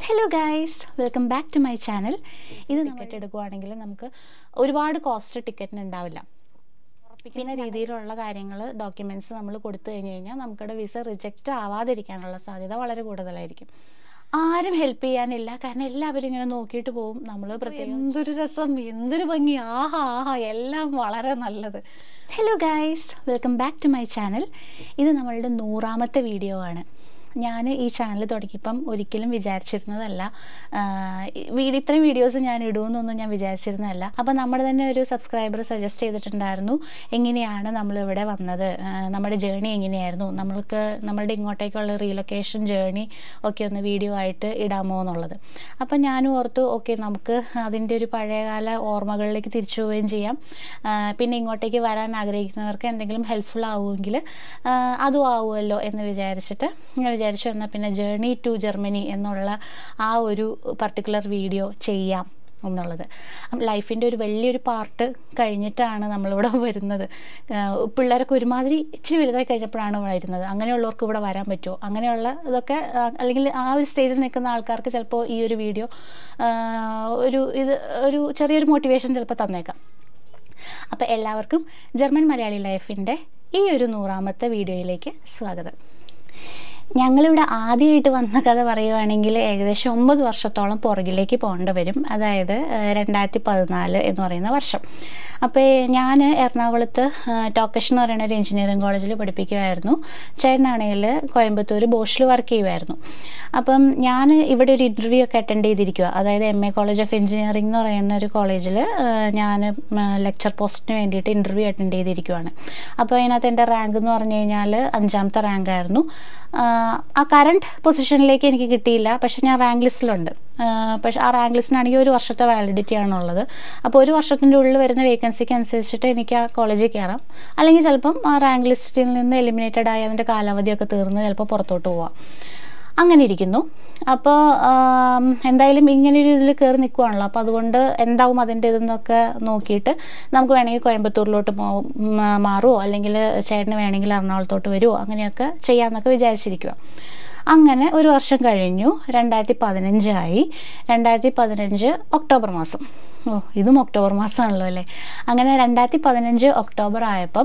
hello guys welcome back to my channel ഇത് ticket എടുക്കുവാണെങ്കിൽ നമുക്ക് ഒരുപാട് കോസ്റ്റ് ടിക്കറ്റിന് ഉണ്ടാവില്ല ഉറപ്പിക്കുന്ന രീതിയിലുള്ള കാര്യങ്ങൾ ഡോക്യുമെൻറ്റ്സ് നമ്മൾ കൊടുത്തു കഴിഞ്ഞ് കഴിഞ്ഞാൽ നമുക്കിവിടെ വിസ റിജക്റ്റ് ആവാതിരിക്കാനുള്ള സാധ്യത വളരെ കൂടുതലായിരിക്കും ആരും ഹെൽപ്പ് ചെയ്യാനില്ല കാരണം എല്ലാവരും ഇങ്ങനെ നോക്കിയിട്ട് പോകും നമ്മൾ പ്രത്യേകം എന്തൊരു രസം എന്തൊരു ഭംഗി ആഹാ ആഹാ എല്ലാം വളരെ നല്ലത് hello guys welcome back to my channel ഇത് നമ്മളുടെ നൂറാമത്തെ വീഡിയോ ആണ് ഞാൻ ഈ ചാനൽ തുടങ്ങിയപ്പം ഒരിക്കലും വിചാരിച്ചിരുന്നതല്ല വീഡിയോ ഇത്രയും വീഡിയോസ് ഞാൻ ഇടുമെന്നൊന്നും ഞാൻ വിചാരിച്ചിരുന്നതല്ല അപ്പം നമ്മുടെ തന്നെ ഒരു സബ്സ്ക്രൈബർ സജസ്റ്റ് ചെയ്തിട്ടുണ്ടായിരുന്നു എങ്ങനെയാണ് നമ്മളിവിടെ വന്നത് നമ്മുടെ ജേണി എങ്ങനെയായിരുന്നു നമ്മൾക്ക് നമ്മളുടെ ഇങ്ങോട്ടേക്കുള്ള റീലൊക്കേഷൻ ജേണി ഒക്കെ ഒന്ന് വീഡിയോ ആയിട്ട് ഇടാമോ എന്നുള്ളത് അപ്പം ഞാനും ഓർത്തു ഓക്കെ നമുക്ക് അതിൻ്റെ ഒരു പഴയകാല ഓർമ്മകളിലേക്ക് തിരിച്ചു പോവുകയും ചെയ്യാം പിന്നെ ഇങ്ങോട്ടേക്ക് വരാൻ ആഗ്രഹിക്കുന്നവർക്ക് എന്തെങ്കിലും ഹെൽപ്ഫുൾ ആവുമെങ്കിൽ അതും ആവുമല്ലോ എന്ന് വിചാരിച്ചിട്ട് ഞാൻ വിചാരിച്ചു എന്നാൽ പിന്നെ ജേർണി ടു ജർമ്മനി എന്നുള്ള ആ ഒരു പർട്ടിക്കുലർ വീഡിയോ ചെയ്യാം എന്നുള്ളത് ലൈഫിൻ്റെ ഒരു വലിയൊരു പാർട്ട് കഴിഞ്ഞിട്ടാണ് നമ്മളിവിടെ വരുന്നത് പിള്ളേരൊക്കെ ഒരുമാതിരി ഇച്ചിരി വലുതായി കഴിഞ്ഞപ്പോഴാണ് വരുന്നത് അങ്ങനെയുള്ളവർക്ക് ഇവിടെ വരാൻ പറ്റുമോ അങ്ങനെയുള്ള ഇതൊക്കെ അല്ലെങ്കിൽ ആ ഒരു സ്റ്റേജിൽ നിൽക്കുന്ന ആൾക്കാർക്ക് ചിലപ്പോൾ ഈ ഒരു വീഡിയോ ഒരു ഇത് ഒരു ചെറിയൊരു മോട്ടിവേഷൻ ചിലപ്പോൾ തന്നേക്കാം അപ്പോൾ എല്ലാവർക്കും ജർമ്മൻ മലയാളി ലൈഫിൻ്റെ ഈ ഒരു നൂറാമത്തെ വീഡിയോയിലേക്ക് സ്വാഗതം ഞങ്ങളിവിടെ ആദ്യമായിട്ട് വന്ന കഥ പറയുവാണെങ്കിൽ ഏകദേശം ഒമ്പത് വർഷത്തോളം പുറകിലേക്ക് പോകേണ്ടി വരും അതായത് രണ്ടായിരത്തി പതിനാല് എന്ന് പറയുന്ന വർഷം അപ്പോൾ ഞാൻ എറണാകുളത്ത് ടോക്കഷ് എന്ന് പറയുന്ന ഒരു എഞ്ചിനീയറിംഗ് കോളേജിൽ പഠിപ്പിക്കുമായിരുന്നു ചേട്ടനാണെങ്കിൽ കോയമ്പത്തൂർ ബോഷിൽ വർക്ക് ചെയ്യുമായിരുന്നു അപ്പം ഞാൻ ഇവിടെ ഒരു ഇൻ്റർവ്യൂ ഒക്കെ അറ്റൻഡ് ചെയ്തിരിക്കുക അതായത് M A college of engineering എന്ന് പറയുന്ന ഒരു കോളേജിൽ ഞാൻ ലെക്ചർ പോസ്റ്റിന് വേണ്ടിയിട്ട് ഇൻ്റർവ്യൂ അറ്റൻഡ് ചെയ്തിരിക്കുവാണ് അപ്പോൾ അതിനകത്ത് എൻ്റെ റാങ്ക് എന്ന് പറഞ്ഞു കഴിഞ്ഞാൽ അഞ്ചാമത്തെ റാങ്ക് ആയിരുന്നു ആ കറണ്ട് പൊസിഷനിലേക്ക് എനിക്ക് കിട്ടിയില്ല പക്ഷെ ഞാൻ റാങ്ക് ലിസ്റ്റിലുണ്ട് പക്ഷെ ആ റാങ്ക് ലിസ്റ്റിനാണെങ്കിൽ ഒരു വർഷത്തെ വാലിഡിറ്റി ആണുള്ളത് അപ്പോൾ ഒരു വർഷത്തിൻ്റെ ഉള്ളിൽ വരുന്ന വേക്കൻസിക്ക് അനുസരിച്ചിട്ട് എനിക്ക് ആ കോളേജിൽ കയറാം അല്ലെങ്കിൽ ചിലപ്പം ആ റാങ്ക് ലിസ്റ്റിൽ നിന്ന് എലിമിനേറ്റഡ് ആയി അതിൻ്റെ കാലാവധിയൊക്കെ തീർന്ന് ചിലപ്പോൾ പുറത്തോട്ട് പോവാം അങ്ങനെ ഇരിക്കുന്നു അപ്പോൾ എന്തായാലും ഇങ്ങനെ ഒരു ഇതിൽ കയറി നിൽക്കുവാണല്ലോ അപ്പോൾ അതുകൊണ്ട് എന്താവും അതിൻ്റെ ഇതെന്നൊക്കെ നോക്കിയിട്ട് നമുക്ക് വേണമെങ്കിൽ കോയമ്പത്തൂരിലോട്ട് മാറുമോ അല്ലെങ്കിൽ ചേട്ടന് വേണമെങ്കിൽ എറണാകുളത്തോട്ട് വരുമോ അങ്ങനെയൊക്കെ ചെയ്യാമെന്നൊക്കെ വിചാരിച്ചിരിക്കുക അങ്ങനെ ഒരു വർഷം കഴിഞ്ഞു രണ്ടായിരത്തി പതിനഞ്ചായി രണ്ടായിരത്തി പതിനഞ്ച് ഒക്ടോബർ മാസം ഓ ഇതും ഒക്ടോബർ മാസമാണല്ലോ അല്ലേ അങ്ങനെ രണ്ടായിരത്തി പതിനഞ്ച് ഒക്ടോബർ ആയപ്പം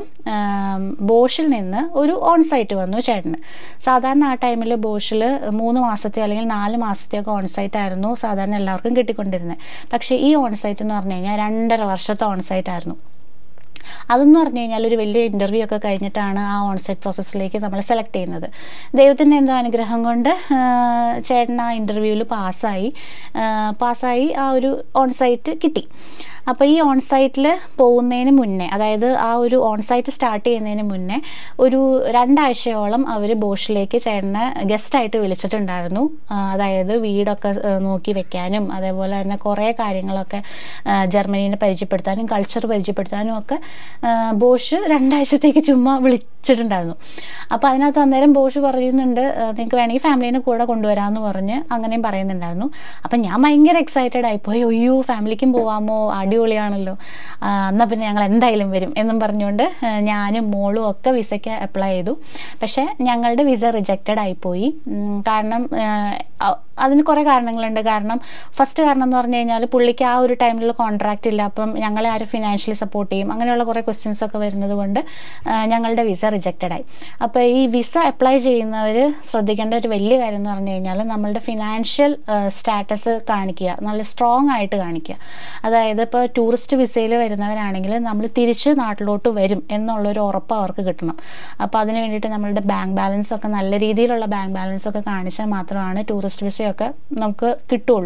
ബോഷിൽ നിന്ന് ഒരു ഓൺ സൈറ്റ് വന്നു ചേട്ടന് സാധാരണ ആ ടൈമിൽ ബോഷിൽ മൂന്ന് മാസത്തെയോ അല്ലെങ്കിൽ നാല് മാസത്തെയൊക്കെ ഓൺ സൈറ്റ് ആയിരുന്നു സാധാരണ എല്ലാവർക്കും കിട്ടിക്കൊണ്ടിരുന്നത് പക്ഷേ ഈ ഓൺ സൈറ്റ് എന്ന് പറഞ്ഞു കഴിഞ്ഞാൽ രണ്ടര വർഷത്തെ ഓൺ സൈറ്റ് ആയിരുന്നു അതെന്ന് പറഞ്ഞു കഴിഞ്ഞാൽ ഒരു വലിയ ഇൻ്റർവ്യൂ ഒക്കെ കഴിഞ്ഞിട്ടാണ് ആ ഓൺസൈറ്റ് പ്രോസസ്സിലേക്ക് നമ്മൾ സെലക്ട് ചെയ്യുന്നത് ദൈവത്തിൻ്റെ എന്തോ അനുഗ്രഹം കൊണ്ട് ചേട്ടൻ ആ ഇൻ്റർവ്യൂവിൽ പാസ്സായി പാസ്സായി ആ ഒരു ഓൺസൈറ്റ് കിട്ടി അപ്പോൾ ഈ ഓൺസൈറ്റിൽ പോകുന്നതിന് മുന്നേ അതായത് ആ ഒരു ഓൺസൈറ്റ് സ്റ്റാർട്ട് ചെയ്യുന്നതിന് മുന്നേ ഒരു രണ്ടാഴ്ചയോളം അവർ ബോഷിലേക്ക് ചേട്ടനെ ഗസ്റ്റായിട്ട് വിളിച്ചിട്ടുണ്ടായിരുന്നു അതായത് വീടൊക്കെ നോക്കി വെക്കാനും അതേപോലെ തന്നെ കുറേ കാര്യങ്ങളൊക്കെ ജർമ്മനീനെ പരിചയപ്പെടുത്താനും കൾച്ചർ പരിചയപ്പെടുത്താനും ഒക്കെ ബോഷ് രണ്ടാഴ്ചത്തേക്ക് ചുമ്മാ വിളിച്ചിട്ടുണ്ടായിരുന്നു അപ്പോൾ അതിനകത്ത് അന്നേരം ബോഷ് പറയുന്നുണ്ട് നിങ്ങൾക്ക് വേണമെങ്കിൽ ഫാമിലീനെ കൂടെ കൊണ്ടുവരാമെന്ന് പറഞ്ഞ് അങ്ങനെയും പറയുന്നുണ്ടായിരുന്നു അപ്പം ഞാൻ ഭയങ്കര എക്സൈറ്റഡ് ആയിപ്പോയി അയ്യോ ഫാമിലിക്കും പോവാമോ അടിപൊളിയാണല്ലോ എന്നാൽ പിന്നെ ഞങ്ങൾ എന്തായാലും വരും എന്നും പറഞ്ഞുകൊണ്ട് ഞാനും മോളും ഒക്കെ വിസയ്ക്ക് അപ്ലൈ ചെയ്തു പക്ഷേ ഞങ്ങളുടെ വിസ റിജക്റ്റഡ് ആയിപ്പോയി കാരണം അതിന് കുറേ കാരണങ്ങളുണ്ട് കാരണം ഫസ്റ്റ് കാരണം എന്ന് പറഞ്ഞു കഴിഞ്ഞാൽ പുള്ളിക്ക് ആ ഒരു ടൈമിൽ കോൺട്രാക്റ്റ് ഇല്ല അപ്പം ഞങ്ങളെ ആരും ഫിനാൻഷ്യലി സപ്പോർട്ട് ചെയ്യും അങ്ങനെയുള്ള കുറേ ക്വസ്റ്റ്യൻസ് ഒക്കെ വരുന്നത് കൊണ്ട് ഞങ്ങളുടെ വിസ റിജക്റ്റഡ് ആയി അപ്പോൾ ഈ വിസ അപ്ലൈ ചെയ്യുന്നവർ ശ്രദ്ധിക്കേണ്ട ഒരു വലിയ കാര്യം എന്ന് പറഞ്ഞു കഴിഞ്ഞാൽ നമ്മളുടെ ഫിനാൻഷ്യൽ സ്റ്റാറ്റസ് കാണിക്കുക നല്ല സ്ട്രോങ് ആയിട്ട് കാണിക്കുക അതായത് ഇപ്പോൾ ടൂറിസ്റ്റ് വിസയിൽ വരുന്നവരാണെങ്കിൽ നമ്മൾ തിരിച്ച് നാട്ടിലോട്ട് വരും എന്നുള്ളൊരു ഉറപ്പ് അവർക്ക് കിട്ടണം അപ്പോൾ അതിന് വേണ്ടിയിട്ട് നമ്മളുടെ ബാങ്ക് ബാലൻസ് ഒക്കെ നല്ല രീതിയിലുള്ള ബാങ്ക് ബാലൻസ് ഒക്കെ കാണിച്ചാൽ മാത്രമാണ് ടൂറിസ്റ്റ് വിസയൊക്കെ നമുക്ക് കിട്ടുള്ളൂ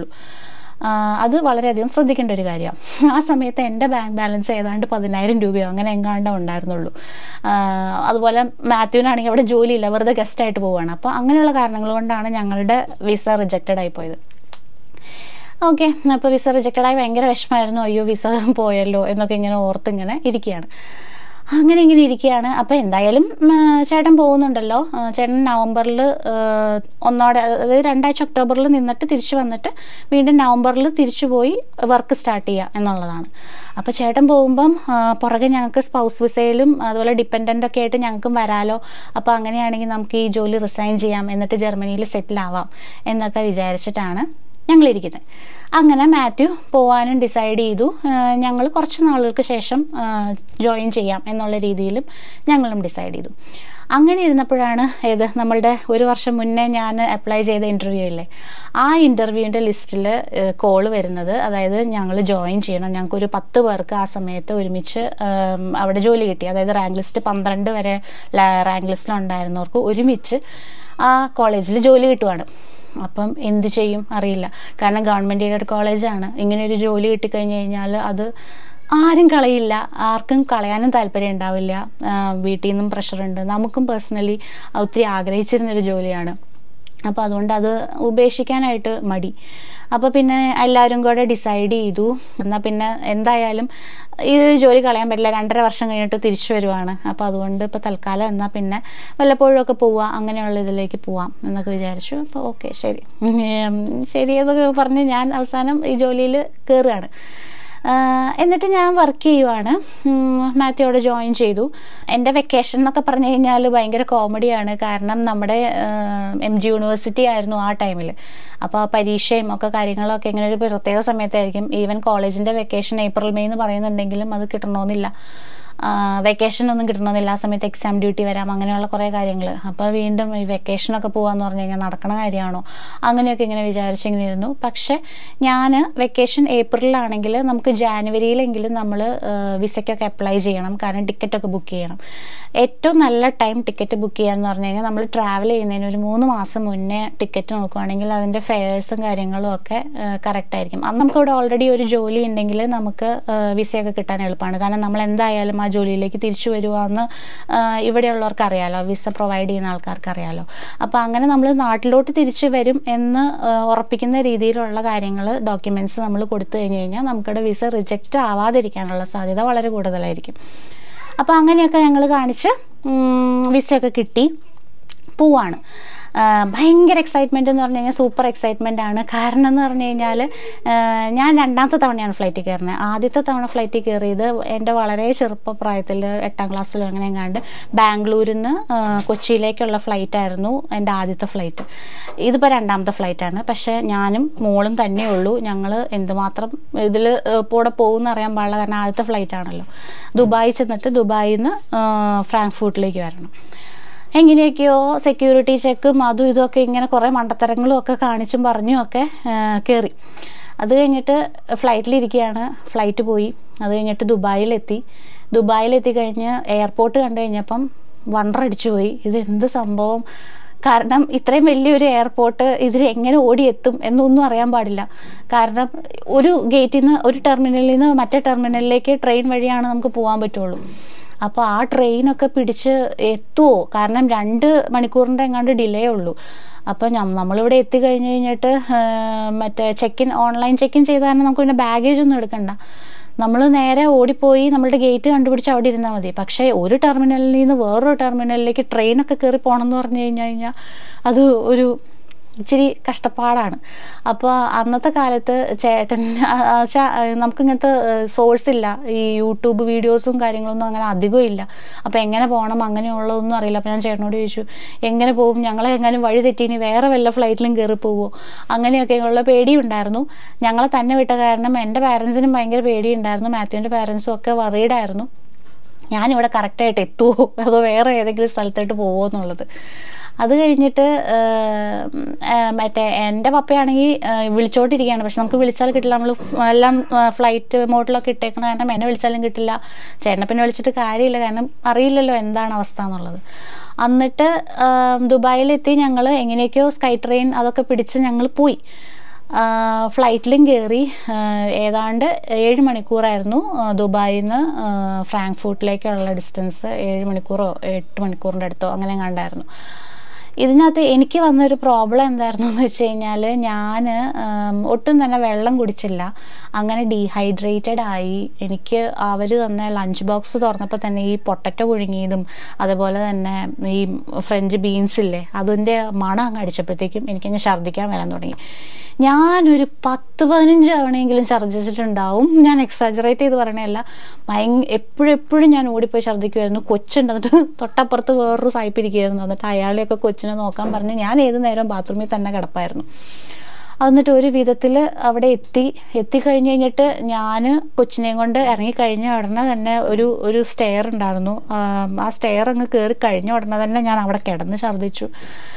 അത് വളരെയധികം ശ്രദ്ധിക്കേണ്ട ഒരു കാര്യമാണ് ആ സമയത്ത് എൻ്റെ ബാങ്ക് ബാലൻസ് ഏതാണ്ട് പതിനായിരം രൂപയോ അങ്ങനെ എങ്ങാണ്ടോ ഉണ്ടായിരുന്നുള്ളൂ അതുപോലെ മാത്യുവിനാണെങ്കിൽ അവിടെ ജോലിയില്ല വെറുതെ ഗസ്റ്റായിട്ട് പോവുകയാണ് അപ്പോൾ അങ്ങനെയുള്ള കാരണങ്ങൾ കൊണ്ടാണ് ഞങ്ങളുടെ വിസ റിജക്റ്റഡ് ആയി പോയത് ഓക്കെ അപ്പോൾ വിസ റിജക്റ്റഡായി ഭയങ്കര വിഷമമായിരുന്നു അയ്യോ വിസ പോയല്ലോ എന്നൊക്കെ ഇങ്ങനെ ഓർത്ത് ഇങ്ങനെ ഇരിക്കുകയാണ് അങ്ങനെ ഇങ്ങനെ ഇരിക്കുകയാണ് അപ്പോൾ എന്തായാലും ചേട്ടൻ പോകുന്നുണ്ടല്ലോ ചേട്ടൻ നവംബറിൽ ഒന്നോടെ അതായത് രണ്ടാഴ്ച ഒക്ടോബറിൽ നിന്നിട്ട് തിരിച്ചു വന്നിട്ട് വീണ്ടും നവംബറിൽ തിരിച്ചു പോയി വർക്ക് സ്റ്റാർട്ട് ചെയ്യുക എന്നുള്ളതാണ് അപ്പോൾ ചേട്ടൻ പോകുമ്പം പുറകെ ഞങ്ങൾക്ക് സ്പൗസ് വിസയിലും അതുപോലെ ഡിപ്പെൻഡൻ്റ് ഒക്കെ ആയിട്ട് ഞങ്ങൾക്കും വരാലോ അപ്പോൾ അങ്ങനെയാണെങ്കിൽ നമുക്ക് ഈ ജോലി റിസൈൻ ചെയ്യാം എന്നിട്ട് ജർമ്മനിയിൽ സെറ്റിൽ ആവാം എന്നൊക്കെ വിചാരിച്ചിട്ടാണ് ഞങ്ങളിരിക്കുന്നത് അങ്ങനെ മാത്യു പോകാനും ഡിസൈഡ് ചെയ്തു ഞങ്ങൾ കുറച്ച് നാളുകൾക്ക് ശേഷം ജോയിൻ ചെയ്യാം എന്നുള്ള രീതിയിലും ഞങ്ങളും ഡിസൈഡ് ചെയ്തു അങ്ങനെ ഇരുന്നപ്പോഴാണ് ഏത് നമ്മളുടെ ഒരു വർഷം മുന്നേ ഞാൻ അപ്ലൈ ചെയ്ത ഇൻ്റർവ്യൂ ഇല്ലേ ആ ഇൻ്റർവ്യൂവിൻ്റെ ലിസ്റ്റിൽ കോള് വരുന്നത് അതായത് ഞങ്ങൾ ജോയിൻ ചെയ്യണം ഞങ്ങൾക്കൊരു പത്ത് പേർക്ക് ആ സമയത്ത് ഒരുമിച്ച് ഉം, അവിടെ ജോലി കിട്ടി അതായത് റാങ്ക് ലിസ്റ്റ് പന്ത്രണ്ട് വരെ റാങ്ക് ലിസ്റ്റിലുണ്ടായിരുന്നവർക്ക് ഒരുമിച്ച് ആ കോളേജിൽ ജോലി കിട്ടുവാണ് അപ്പം എന്ത് ചെയ്യും അറിയില്ല കാരണം ഗവൺമെൻറ് എയ്ഡഡ് കോളേജാണ് ഇങ്ങനെ ഒരു ജോലി കിട്ടിക്കഴിഞ്ഞ് കഴിഞ്ഞാൽ അത് ആരും കളയില്ല ആർക്കും കളയാനും താല്പര്യം ഉണ്ടാവില്ല ആ, വീട്ടിൽ നിന്നും പ്രഷറുണ്ട് നമുക്കും പേഴ്സണലി ഒത്തിരി ആഗ്രഹിച്ചിരുന്നൊരു ജോലിയാണ് അപ്പോൾ അതുകൊണ്ട് അത് ഉപേക്ഷിക്കാനായിട്ട് മടി അപ്പോൾ പിന്നെ എല്ലാവരും കൂടെ ഡിസൈഡ് ചെയ്തു എന്നാൽ പിന്നെ എന്തായാലും ഈ ഒരു ജോലി കളയാൻ പറ്റില്ല രണ്ടര വർഷം കഴിഞ്ഞിട്ട് തിരിച്ചു വരുവാണ് അപ്പോൾ അതുകൊണ്ട് ഇപ്പോൾ തൽക്കാലം എന്നാൽ പിന്നെ വല്ലപ്പോഴും ഒക്കെ പോവാം അങ്ങനെയുള്ള ഇതിലേക്ക് പോവാം എന്നൊക്കെ വിചാരിച്ചു അപ്പോൾ ഓക്കെ ശരി ഉം, ശരി എന്നൊക്കെ പറഞ്ഞ് ഞാൻ അവസാനം ഈ ജോലിയിൽ കയറുകയാണ് ആഹ് എന്നിട്ട് ഞാൻ വർക്ക് ചെയ്യുവാണ് മാത്യോടെ ജോയിൻ ചെയ്തു എൻ്റെ വെക്കേഷൻ എന്നൊക്കെ പറഞ്ഞു കഴിഞ്ഞാൽ ഭയങ്കര കോമഡിയാണ് കാരണം നമ്മുടെ എം ജി യൂണിവേഴ്സിറ്റി ആയിരുന്നു ആ ടൈമിൽ അപ്പോൾ ആ പരീക്ഷയും ഒക്കെ കാര്യങ്ങളൊക്കെ ഇങ്ങനെ ഒരു പ്രത്യേക സമയത്തായിരിക്കും ഈവൻ കോളേജിൻ്റെ വെക്കേഷൻ ഏപ്രിൽ മെയ് എന്ന് പറയുന്നുണ്ടെങ്കിലും അത് കിട്ടണമെന്നില്ല വെക്കേഷൻ ഒന്നും കിട്ടണമെന്നില്ല ആ സമയത്ത് എക്സാം ഡ്യൂട്ടി വരാം അങ്ങനെയുള്ള കുറേ കാര്യങ്ങൾ അപ്പോൾ വീണ്ടും ഈ വെക്കേഷനൊക്കെ പോകാമെന്ന് പറഞ്ഞു കഴിഞ്ഞാൽ നടക്കണ കാര്യമാണോ അങ്ങനെയൊക്കെ ഇങ്ങനെ വിചാരിച്ചിങ്ങനെ ഇരുന്നു പക്ഷേ ഞാൻ വെക്കേഷൻ ഏപ്രിലാണെങ്കിൽ നമുക്ക് ജാനുവരിയിലെങ്കിലും നമ്മൾ വിസയ്ക്കൊക്കെ അപ്ലൈ ചെയ്യണം കാരണം ടിക്കറ്റൊക്കെ ബുക്ക് ചെയ്യണം ഏറ്റവും നല്ല ടൈം ടിക്കറ്റ് ബുക്ക് ചെയ്യാന്ന് പറഞ്ഞു കഴിഞ്ഞാൽ നമ്മൾ ട്രാവൽ ചെയ്യുന്നതിന് ഒരു മൂന്ന് മാസം മുന്നേ ടിക്കറ്റ് നോക്കുവാണെങ്കിൽ അതിൻ്റെ ഫെയർസും കാര്യങ്ങളും ഒക്കെ കറക്റ്റ് ആയിരിക്കും അന്ന് നമുക്ക് ഇവിടെ ഓൾറെഡി ഒരു ജോലി ഉണ്ടെങ്കിൽ നമുക്ക് വിസയൊക്കെ കിട്ടാൻ എളുപ്പമാണ് കാരണം നമ്മൾ എന്തായാലും ആ ജോലിയിലേക്ക് തിരിച്ചു വരുവാന്ന് ഇവിടെയുള്ളവർക്ക് അറിയാലോ വിസ പ്രൊവൈഡ് ചെയ്യുന്ന ആൾക്കാർക്ക് അറിയാലോ അപ്പോൾ അങ്ങനെ നമ്മൾ നാട്ടിലോട്ട് തിരിച്ചു വരും എന്ന് ആ, ഉറപ്പിക്കുന്ന രീതിയിലുള്ള കാര്യങ്ങൾ ഡോക്യുമെൻറ്റ്സ് നമ്മൾ കൊടുത്തു കഴിഞ്ഞ് കഴിഞ്ഞാൽ നമുക്കിവിടെ വിസ റിജക്റ്റ് ആവാതിരിക്കാനുള്ള സാധ്യത വളരെ കൂടുതലായിരിക്കും അപ്പോൾ അങ്ങനെയൊക്കെ ഞങ്ങൾ കാണിച്ച് ഉം, വിസയൊക്കെ കിട്ടി പോവാണ് ആ, ഭയങ്കര എക്സൈറ്റ്മെൻറ്റ് എന്ന് പറഞ്ഞു കഴിഞ്ഞാൽ സൂപ്പർ എക്സൈറ്റ്മെൻ്റ് ആണ് കാരണം എന്ന് പറഞ്ഞു കഴിഞ്ഞാൽ ഞാൻ രണ്ടാമത്തെ തവണയാണ് ഫ്ലൈറ്റിൽ കയറുന്നത് ആദ്യത്തെ തവണ ഫ്ലൈറ്റിൽ കയറിയത് എൻ്റെ വളരെ ചെറുപ്പപ്രായത്തിൽ എട്ടാം ക്ലാസ്സിലും അങ്ങനെ എങ്ങാണ്ട് ബാംഗ്ലൂരിൽ നിന്ന് കൊച്ചിയിലേക്കുള്ള ഫ്ലൈറ്റ് ആയിരുന്നു എൻ്റെ ആദ്യത്തെ ഫ്ലൈറ്റ് ഇതിപ്പോൾ രണ്ടാമത്തെ ഫ്ലൈറ്റാണ് പക്ഷേ ഞാനും മോളും തന്നെയുള്ളൂ ഞങ്ങൾ എന്തുമാത്രം ഇതിൽ കൂടെ പോകുമെന്ന് അറിയാൻ പാടില്ല കാരണം ആദ്യത്തെ ഫ്ലൈറ്റ് ആണല്ലോ ദുബായി ചെന്നിട്ട് ദുബായിൽ നിന്ന് ഫ്രാങ്ക്ഫൂട്ടിലേക്ക് വരണം എങ്ങനെയൊക്കെയോ സെക്യൂരിറ്റി ചെക്കും അതും ഇതൊക്കെ ഇങ്ങനെ കുറേ മണ്ടത്തരങ്ങളും ഒക്കെ കാണിച്ചും പറഞ്ഞും ഒക്കെ കയറി അത് കഴിഞ്ഞിട്ട് ഫ്ലൈറ്റിലിരിക്കുകയാണ് ഫ്ലൈറ്റ് പോയി അത് കഴിഞ്ഞിട്ട് ദുബായിലെത്തി ദുബായിലെത്തി കഴിഞ്ഞ് എയർപോർട്ട് കണ്ടു കഴിഞ്ഞപ്പം വണ്ടർ അടിച്ചു പോയി ഇത് എന്ത് സംഭവം കാരണം ഇത്രയും വലിയൊരു എയർപോർട്ട് ഇതിൽ എങ്ങനെ ഓടിയെത്തും എന്നൊന്നും അറിയാൻ പാടില്ല കാരണം ഒരു ഗേറ്റിൽ നിന്ന് ഒരു ടെർമിനലിൽ നിന്ന് മറ്റേ ടെർമിനലിലേക്ക് ട്രെയിൻ വഴിയാണ് നമുക്ക് പോകാൻ പറ്റുള്ളൂ അപ്പോൾ ആ ട്രെയിനൊക്കെ പിടിച്ച് എത്തുമോ കാരണം രണ്ട് മണിക്കൂറിൻ്റെ എങ്ങാണ്ട് ഡിലേ ഉള്ളൂ അപ്പോൾ നമ്മളിവിടെ എത്തിക്കഴിഞ്ഞ് കഴിഞ്ഞിട്ട് ആ, മറ്റേ check in online check in ചെയ്താൽ തന്നെ നമുക്ക് പിന്നെ ബാഗേജ് ഒന്നും എടുക്കണ്ട നമ്മൾ നേരെ ഓടിപ്പോയി നമ്മളുടെ ഗേറ്റ് കണ്ടുപിടിച്ച് അവിടെ ഇരുന്നാൽ മതി പക്ഷേ ഒരു ടെർമിനലിൽ നിന്ന് വേറൊരു ടെർമിനലിലേക്ക് ട്രെയിനൊക്കെ കയറി പോകണം എന്ന് പറഞ്ഞു കഴിഞ്ഞ് കഴിഞ്ഞാൽ അത് ഒരു ഇച്ചിരി കഷ്ടപ്പാടാണ് അപ്പോൾ അന്നത്തെ കാലത്ത് ചേട്ടൻ നമുക്ക് ഇങ്ങനത്തെ സോഴ്സ് ഇല്ല ഈ യൂട്യൂബ് വീഡിയോസും കാര്യങ്ങളൊന്നും അങ്ങനെ അധികം ഇല്ല അപ്പോൾ എങ്ങനെ പോകണം അങ്ങനെയുള്ളതൊന്നും അറിയില്ല അപ്പോൾ ഞാൻ ചേട്ടനോട് ചോദിച്ചു എങ്ങനെ പോകും ഞങ്ങളെ എങ്ങാനും വഴി തെറ്റി ഇനി വേറെ വല്ല ഫ്ലൈറ്റിലും കയറി പോവുമോ അങ്ങനെയൊക്കെ ഉള്ള പേടിയുണ്ടായിരുന്നു ഞങ്ങളെ തന്നെ വിട്ട കാരണം എൻ്റെ പാരൻസിനും ഭയങ്കര പേടിയുണ്ടായിരുന്നു മാത്യുവിൻ്റെ പാരൻസും ഒക്കെ വറീഡായിരുന്നു ഞാനിവിടെ കറക്റ്റായിട്ട് എത്തുമോ അതോ വേറെ ഏതെങ്കിലും സ്ഥലത്തോട്ട് പോകുമോ എന്നുള്ളത് അത് കഴിഞ്ഞിട്ട് ആഹ് ആഹ് മറ്റേ എൻ്റെ പപ്പയാണെങ്കിൽ വിളിച്ചോണ്ടിരിക്കുകയാണ് പക്ഷെ നമുക്ക് വിളിച്ചാൽ കിട്ടില്ല നമ്മൾ എല്ലാം ഫ്ലൈറ്റ് മോഡിലൊക്കെ ഇട്ടേക്കണ കാരണം എന്നെ വിളിച്ചാലും കിട്ടില്ല ചേട്ടനെ പിന്നെ വിളിച്ചിട്ട് കാര്യമില്ല കാരണം അറിയില്ലല്ലോ എന്താണ് അവസ്ഥ എന്നുള്ളത് എന്നിട്ട് ആഹ് ദുബായിലെത്തി ഞങ്ങൾ എങ്ങനെയൊക്കെയോ സ്കൈ ട്രെയിൻ അതൊക്കെ പിടിച്ച് ഞങ്ങൾ പോയി ഫ്ലൈറ്റിലും കയറി ഏതാണ്ട് ഏഴ് മണിക്കൂറായിരുന്നു ആ, ദുബായിൽ നിന്ന് ഫ്രാങ്ക്ഫൂട്ടിലേക്കുള്ള ഡിസ്റ്റൻസ് ഏഴ് മണിക്കൂറോ എട്ട് മണിക്കൂറിൻ്റെ അടുത്തോ അങ്ങനെ കണ്ടായിരുന്നു ഇതിനകത്ത് എനിക്ക് വന്നൊരു പ്രോബ്ലം എന്തായിരുന്നു എന്ന് വെച്ച് കഴിഞ്ഞാൽ ഞാൻ ഒട്ടും തന്നെ വെള്ളം കുടിച്ചില്ല അങ്ങനെ ഡീഹൈഡ്രേറ്റഡ് ആയി എനിക്ക് അവർ തന്ന ലഞ്ച് ബോക്സ് തുറന്നപ്പോൾ തന്നെ ഈ പൊട്ടറ്റോ പുഴുങ്ങിയതും അതുപോലെ തന്നെ ഈ ഫ്രഞ്ച് ബീൻസ് ഇല്ലേ അതിൻ്റെ മണം അങ്ങ് അടിച്ചപ്പോഴത്തേക്കും എനിക്കങ്ങ് ഛർദ്ദിക്കാൻ വരാൻ തുടങ്ങി ഞാനൊരു പത്ത് പതിനഞ്ച് തവണയെങ്കിലും ഛർദ്ദിച്ചിട്ടുണ്ടാവും ഞാൻ എക്സാജറേറ്റ് ചെയ്ത് പറയണതല്ല ഭയങ്കര എപ്പോഴും എപ്പോഴും ഞാൻ ഓടിപ്പോയി ഛർദ്ദിക്കുമായിരുന്നു കൊച്ചുണ്ട് എന്നിട്ട് തൊട്ടപ്പുറത്ത് വേറൊരു സായിപ്പിരിക്കുകയായിരുന്നു എന്നിട്ട് അയാളെയൊക്കെ കൊച്ചിനെ നോക്കാൻ പറഞ്ഞ് ഞാൻ ഏത് നേരം ബാത്റൂമിൽ തന്നെ കിടപ്പായിരുന്നു എന്നിട്ട് ഒരു വിധത്തിൽ അവിടെ എത്തി എത്തിക്കഴിഞ്ഞ് കഴിഞ്ഞിട്ട് ഞാൻ കൊച്ചിനെയും കൊണ്ട് ഇറങ്ങിക്കഴിഞ്ഞ ഉടനെ തന്നെ ഒരു ഒരു സ്റ്റെയർ ഉണ്ടായിരുന്നു ആം, ആ സ്റ്റെയർ അങ്ങ് കയറി കഴിഞ്ഞ ഉടനെ തന്നെ ഞാൻ അവിടെ കിടന്ന് ഛർദ്ദിച്ചു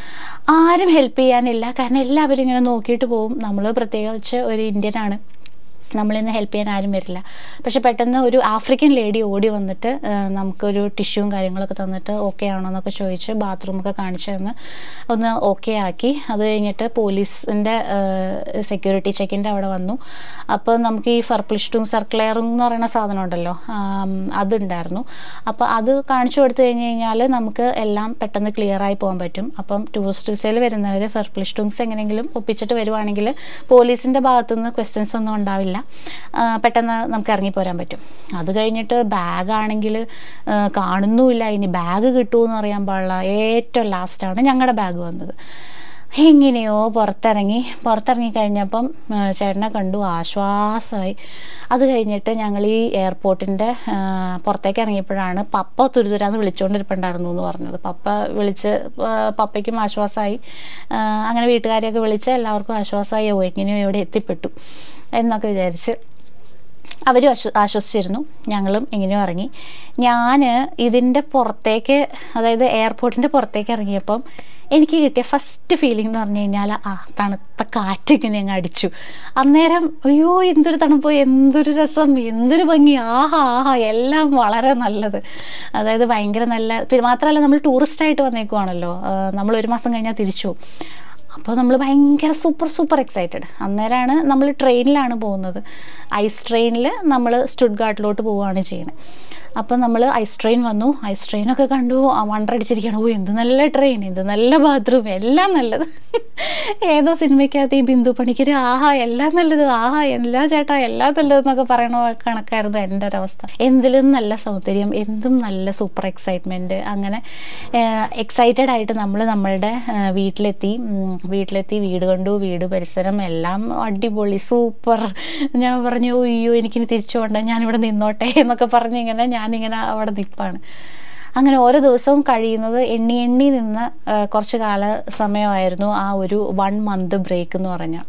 ആരും ഹെൽപ്പ് ചെയ്യാനില്ല കാരണം എല്ലാവരും ഇങ്ങനെ നോക്കിയിട്ട് പോകും നമ്മൾ പ്രത്യേകിച്ച് ഒരു ഇന്ത്യനാണ് നമ്മളിന്ന് ഹെൽപ്പ് ചെയ്യാൻ ആരും വരില്ല പക്ഷെ പെട്ടെന്ന് ഒരു ആഫ്രിക്കൻ ലേഡി ഓടി വന്നിട്ട് ആ, നമുക്കൊരു ടിഷ്യൂവും കാര്യങ്ങളൊക്കെ തന്നിട്ട് ഓക്കെ ആണോ എന്നൊക്കെ ചോദിച്ച് ബാത്റൂമൊക്കെ കാണിച്ചു തന്ന് ഒന്ന് ഓക്കെ ആക്കി അത് കഴിഞ്ഞിട്ട് പോലീസിൻ്റെ സെക്യൂരിറ്റി ചെക്കിൻ്റെ അവിടെ വന്നു അപ്പോൾ നമുക്ക് ഈ ഫർപ്പിളിഷ്ടും സർക്കുലറും എന്ന് പറയുന്ന സാധനം ഉണ്ടല്ലോ ആം, അതുണ്ടായിരുന്നു അപ്പോൾ അത് കാണിച്ചു കൊടുത്തു കഴിഞ്ഞ് കഴിഞ്ഞാൽ നമുക്ക് എല്ലാം പെട്ടെന്ന് ക്ലിയർ ആയി പോകാൻ പറ്റും അപ്പം ടൂറിസ്റ്റ് വിസയിൽ വരുന്നവർ ഫെർപ്ലിഷ്ടുങ്സ് എങ്ങനെയെങ്കിലും ഒപ്പിച്ചിട്ട് വരുവാണെങ്കിൽ പോലീസിൻ്റെ ഭാഗത്തുനിന്ന് ക്വസ്റ്റ്യൻസ് ഒന്നും ഉണ്ടാവില്ല ആ, പെട്ടെന്ന് നമുക്ക് ഇറങ്ങി പോരാൻ പറ്റും അത് കഴിഞ്ഞിട്ട് ബാഗാണെങ്കിൽ കാണുന്നുമില്ല ഇനി ബാഗ് കിട്ടുമെന്ന് അറിയാൻ പാടില്ല ഏറ്റവും ലാസ്റ്റാണ് ഞങ്ങളുടെ ബാഗ് വന്നത് എങ്ങനെയോ പുറത്തിറങ്ങി പുറത്തിറങ്ങി കഴിഞ്ഞപ്പം ആ, ചേട്ടനെ കണ്ടു ആശ്വാസമായി അത് കഴിഞ്ഞിട്ട് ഞങ്ങൾ ഈ എയർപോർട്ടിൻ്റെ പുറത്തേക്ക് ഇറങ്ങിയപ്പോഴാണ് പപ്പ തുരുതുരാന്ന് വിളിച്ചുകൊണ്ടിരിപ്പുണ്ടായിരുന്നു എന്ന് പറഞ്ഞത് പപ്പ വിളിച്ച് ആ, പപ്പയ്ക്കും ആശ്വാസമായി ആ, അങ്ങനെ വീട്ടുകാരെയൊക്കെ വിളിച്ച് എല്ലാവർക്കും ആശ്വാസമായി ഓ എങ്ങനെയോ ഇവിടെ എത്തിപ്പെട്ടു എന്നൊക്കെ വിചാരിച്ച് അവരും ആശ്വ ആശ്വസിച്ചിരുന്നു ഞങ്ങളും എങ്ങനെയോ ഇറങ്ങി ഞാൻ ഇതിൻ്റെ പുറത്തേക്ക് അതായത് എയർപോർട്ടിൻ്റെ പുറത്തേക്ക് ഇറങ്ങിയപ്പം എനിക്ക് കിട്ടിയ ഫസ്റ്റ് ഫീലിംഗ് എന്ന് പറഞ്ഞു കഴിഞ്ഞാൽ ആ തണുത്ത കാറ്റ് ഇങ്ങനെ അങ്ങ് അടിച്ചു അന്നേരം അയ്യോ എന്തൊരു തണുപ്പ് എന്തൊരു രസം എന്തൊരു ഭംഗി ആഹാ ആഹാ എല്ലാം വളരെ നല്ലത് അതായത് ഭയങ്കര നല്ല പിന്നെ മാത്രമല്ല നമ്മൾ ടൂറിസ്റ്റായിട്ട് വന്നേക്കുവാണല്ലോ ആ, നമ്മൾ ഒരു മാസം കഴിഞ്ഞാൽ തിരിച്ചു പോകും അപ്പോൾ നമ്മൾ ഭയങ്കര സൂപ്പർ സൂപ്പർ എക്സൈറ്റഡ് അന്നേരമാണ് നമ്മൾ ട്രെയിനിലാണ് പോകുന്നത് ഐസ് ട്രെയിനിൽ നമ്മൾ സ്റ്റുഡ്ഗാർട്ടിലോട്ട് പോവുകയാണ് ചെയ്യുന്നത് അപ്പോൾ നമ്മൾ ഐസ് ട്രെയിൻ വന്നു ഐസ് ട്രെയിനൊക്കെ കണ്ടു ആ വണ്ടടിച്ചിരിക്കുകയാണ് ഓ എന്ത് നല്ല ട്രെയിൻ എന്ത് നല്ല ബാത്റൂം എല്ലാം നല്ലത് ഏതോ സിനിമയ്ക്കകത്ത് ഈ ബിന്ദു പണിക്കര് ആഹാ എല്ലാം നല്ലത് ആഹാ എല്ലാ ചേട്ടാ എല്ലാം നല്ലതെന്നൊക്കെ പറയണ കണക്കായിരുന്നു എൻ്റെ ഒരവസ്ഥ എന്തിലും നല്ല സൗന്ദര്യം എന്തും നല്ല സൂപ്പർ എക്സൈറ്റ്മെൻറ്റ് അങ്ങനെ എക്സൈറ്റഡ് ആയിട്ട് നമ്മൾ നമ്മളുടെ ആ, വീട്ടിലെത്തി ഉം, വീട്ടിലെത്തി വീട് കണ്ടു വീട് പരിസരം എല്ലാം അടിപൊളി സൂപ്പർ ഞാൻ പറഞ്ഞു അയ്യോ എനിക്കിനി തിരിച്ചു പോകണ്ട ഞാനിവിടെ നിന്നോട്ടെ എന്നൊക്കെ പറഞ്ഞ് ഇങ്ങനെ ഞാനിങ്ങനെ അവിടെ നിൽപ്പാണ് അങ്ങനെ ഓരോ ദിവസവും കഴിയുന്നത് എണ്ണി എണ്ണി നിന്ന് ആ, കുറച്ച് കാല സമയമായിരുന്നു ആ ഒരു വൺ മന്ത് ബ്രേക്ക് എന്ന് പറഞ്ഞാൽ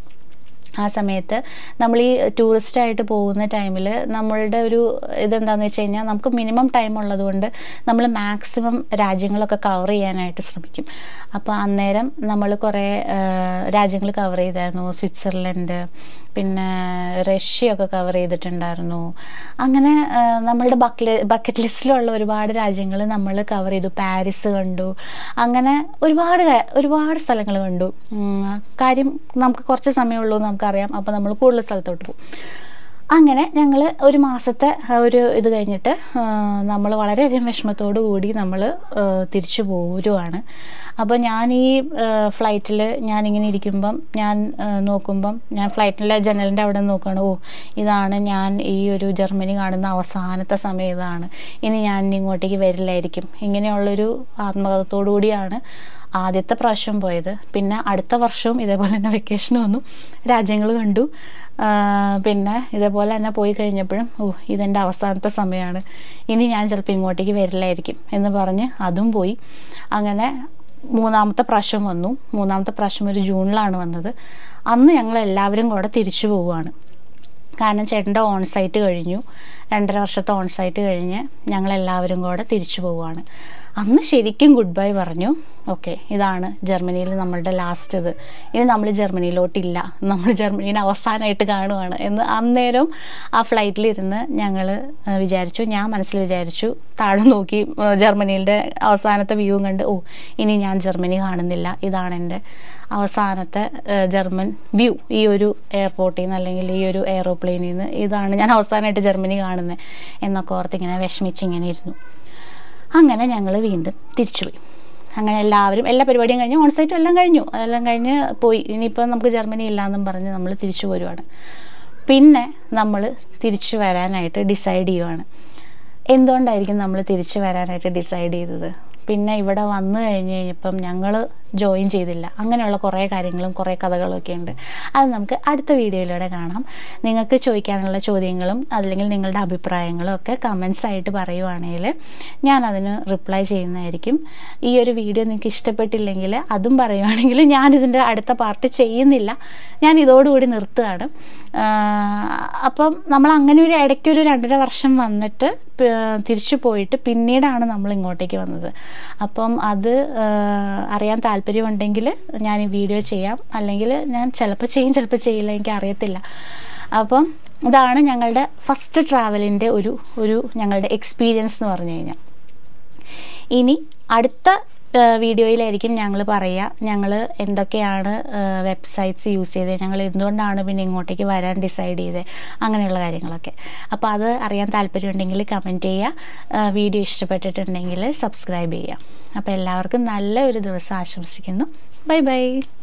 ആ സമയത്ത് നമ്മൾ ഈ ടൂറിസ്റ്റായിട്ട് പോകുന്ന ടൈമിൽ നമ്മളുടെ ഒരു ഇതെന്താണെന്ന് വെച്ച് കഴിഞ്ഞാൽ നമുക്ക് മിനിമം ടൈം ഉള്ളതുകൊണ്ട് നമ്മൾ മാക്സിമം രാജ്യങ്ങളൊക്കെ കവർ ചെയ്യാനായിട്ട് ശ്രമിക്കും അപ്പോൾ അന്നേരം നമ്മൾ കുറേ രാജ്യങ്ങൾ കവർ ചെയ്തായിരുന്നു സ്വിറ്റ്സർലൻഡ് പിന്നെ റഷ്യയൊക്കെ കവർ ചെയ്തിട്ടുണ്ടായിരുന്നു അങ്ങനെ ആ, നമ്മളുടെ ബക്കറ്റ് ബക്കറ്റ് ലിസ്റ്റിലുള്ള ഒരുപാട് രാജ്യങ്ങൾ നമ്മൾ കവർ ചെയ്തു പാരീസ് കണ്ടു അങ്ങനെ ഒരുപാട് കാ- ഒരുപാട് സ്ഥലങ്ങൾ കണ്ടു ഉം, കാര്യം നമുക്ക് കുറച്ച് സമയമുള്ളൂ എന്ന് നമുക്കറിയാം അപ്പോൾ നമ്മൾ കൂടുതൽ സ്ഥലത്തോട്ട് പോകും അങ്ങനെ ഞങ്ങൾ ഒരു മാസത്തെ ആ ഒരു ഇത് കഴിഞ്ഞിട്ട് നമ്മൾ വളരെയധികം വിഷമത്തോടു കൂടി നമ്മൾ തിരിച്ചു പോരുവാണ് അപ്പോൾ ഞാൻ ഈ ഫ്ലൈറ്റിൽ ഞാനിങ്ങനെ ഇരിക്കുമ്പം ഞാൻ ആ, നോക്കുമ്പം ഞാൻ ഫ്ലൈറ്റിലെ ജനലിൻ്റെ അവിടെ നോക്കുകയാണ് ഓ ഇതാണ് ഞാൻ ഈ ഒരു ജർമ്മനി കാണുന്ന അവസാനത്തെ സമയം ഇതാണ് ഇനി ഞാൻ ഇനി ഇങ്ങോട്ടേക്ക് വരില്ലായിരിക്കും ഇങ്ങനെയുള്ളൊരു ആത്മകഥത്തോടു കൂടിയാണ് ആദ്യത്തെ പ്രാവശ്യം പോയത് പിന്നെ അടുത്ത വർഷവും ഇതേപോലെ തന്നെ വെക്കേഷൻ വന്നു രാജ്യങ്ങൾ കണ്ടു ആ, പിന്നെ ഇതേപോലെ തന്നെ പോയി കഴിഞ്ഞപ്പോഴും ഓ ഇതെൻ്റെ അവസാനത്തെ സമയമാണ് ഇനി ഞാൻ ചിലപ്പോൾ ഇങ്ങോട്ടേക്ക് വരില്ലായിരിക്കും എന്ന് പറഞ്ഞ് അതും പോയി അങ്ങനെ മൂന്നാമത്തെ പ്രാവശ്യം വന്നു മൂന്നാമത്തെ പ്രാവശ്യം ഒരു ജൂണിലാണ് വന്നത് അന്ന് ഞങ്ങൾ എല്ലാവരും കൂടെ തിരിച്ചു പോവുകയാണ് കാരണം ചേട്ടൻ്റെ ഓൺ സൈറ്റ് കഴിഞ്ഞു രണ്ടര വർഷത്തെ ഓൺ സൈറ്റ് കഴിഞ്ഞ് ഞങ്ങളെല്ലാവരും കൂടെ തിരിച്ചു പോവുകയാണ് അന്ന് ശരിക്കും ഗുഡ് ബൈ പറഞ്ഞു ഓക്കെ ഇതാണ് ജർമ്മനിയിൽ നമ്മളുടെ ലാസ്റ്റ് ഇത് ഇനി നമ്മൾ ജർമ്മനിയിലോട്ടില്ല നമ്മൾ ജർമ്മനീനെ അവസാനമായിട്ട് കാണുവാണ് എന്ന് അന്നേരം ആ ഫ്ലൈറ്റിലിരുന്ന് ഞങ്ങൾ വിചാരിച്ചു ഞാൻ മനസ്സിൽ വിചാരിച്ചു താഴെ നോക്കി ആ, ജർമ്മനിയുടെ അവസാനത്തെ വ്യൂവും കണ്ട് ഓ ഇനി ഞാൻ ജർമ്മനി കാണുന്നില്ല ഇതാണ് എൻ്റെ അവസാനത്തെ ആ, ജർമ്മൻ വ്യൂ ഈ ഒരു എയർപോർട്ടിൽ നിന്ന് അല്ലെങ്കിൽ ഈ ഒരു എയറോപ്ലെയിനിൽ നിന്ന് ഇതാണ് ഞാൻ അവസാനമായിട്ട് ജർമ്മനി കാണുന്നത് എന്നൊക്കെ ഓർത്ത് ഇങ്ങനെ വിഷമിച്ച് ഇങ്ങനെ ഇരുന്നു അങ്ങനെ ഞങ്ങൾ വീണ്ടും തിരിച്ചുപോയി അങ്ങനെ എല്ലാവരും എല്ലാ പരിപാടിയും കഴിഞ്ഞ് ഓൺസൈറ്റും എല്ലാം കഴിഞ്ഞു അതെല്ലാം കഴിഞ്ഞ് പോയി ഇനിയിപ്പോൾ നമുക്ക് ജർമ്മനി ഇല്ലാന്നും പറഞ്ഞ് നമ്മൾ തിരിച്ചു പോരുവാണ് പിന്നെ നമ്മൾ തിരിച്ചു വരാനായിട്ട് ഡിസൈഡ് ചെയ്യുവാണ് എന്തുകൊണ്ടായിരിക്കും നമ്മൾ തിരിച്ചു വരാനായിട്ട് ഡിസൈഡ് ചെയ്തത് പിന്നെ ഇവിടെ വന്നു കഴിഞ്ഞ് കഴിഞ്ഞപ്പം ഞങ്ങൾ ജോയിൻ ചെയ്തില്ല അങ്ങനെയുള്ള കുറേ കാര്യങ്ങളും കുറേ കഥകളും ഒക്കെ ഉണ്ട് അത് നമുക്ക് അടുത്ത വീഡിയോയിലൂടെ കാണാം നിങ്ങൾക്ക് ചോദിക്കാനുള്ള ചോദ്യങ്ങളും അല്ലെങ്കിൽ നിങ്ങളുടെ അഭിപ്രായങ്ങളും ഒക്കെ കമൻസ് ആയിട്ട് പറയുവാണെങ്കിൽ ഞാൻ അതിന് റിപ്ലൈ ചെയ്യുന്നതായിരിക്കും ഈ ഒരു വീഡിയോ നിങ്ങൾക്ക് ഇഷ്ടപ്പെട്ടില്ലെങ്കിൽ അതും പറയുവാണെങ്കിൽ ഞാനിതിൻ്റെ അടുത്ത പാർട്ട് ചെയ്യുന്നില്ല ഞാൻ ഇതോടുകൂടി നിർത്തുകയാണ് അപ്പം നമ്മൾ അങ്ങനെ ഒരു ഇടയ്ക്ക് ഒരു രണ്ടര വർഷം വന്നിട്ട് തിരിച്ചു പോയിട്ട് പിന്നീടാണ് നമ്മൾ ഇങ്ങോട്ടേക്ക് വന്നത് അപ്പം അത് അറിയാൻ താല്പര്യമുണ്ടെങ്കിൽ ഞാൻ ഈ വീഡിയോ ചെയ്യാം അല്ലെങ്കിൽ ഞാൻ ചിലപ്പോൾ ചെയ്യും ചിലപ്പോൾ ചെയ്യില്ല എനിക്ക് അറിയത്തില്ല അപ്പം ഇതാണ് ഞങ്ങളുടെ ഫസ്റ്റ് ട്രാവലിൻ്റെ ഒരു ഒരു ഞങ്ങളുടെ എക്സ്പീരിയൻസ് എന്ന് പറഞ്ഞു കഴിഞ്ഞാൽ ഇനി അടുത്ത വീഡിയോയിലായിരിക്കും ഞങ്ങൾ പറയുക ഞങ്ങൾ എന്തൊക്കെയാണ് വെബ്സൈറ്റ്സ് യൂസ് ചെയ്തത് ഞങ്ങൾ എന്തുകൊണ്ടാണ് പിന്നെ ഇങ്ങോട്ടേക്ക് വരാൻ ഡിസൈഡ് ചെയ്തത് അങ്ങനെയുള്ള കാര്യങ്ങളൊക്കെ അപ്പോൾ അത് അറിയാൻ താല്പര്യമുണ്ടെങ്കിൽ കമൻറ്റ് ചെയ്യുക വീഡിയോ ഇഷ്ടപ്പെട്ടിട്ടുണ്ടെങ്കിൽ സബ്സ്ക്രൈബ് ചെയ്യുക അപ്പോൾ എല്ലാവർക്കും നല്ല ഒരു ദിവസം ആശംസിക്കുന്നു ബൈ ബൈ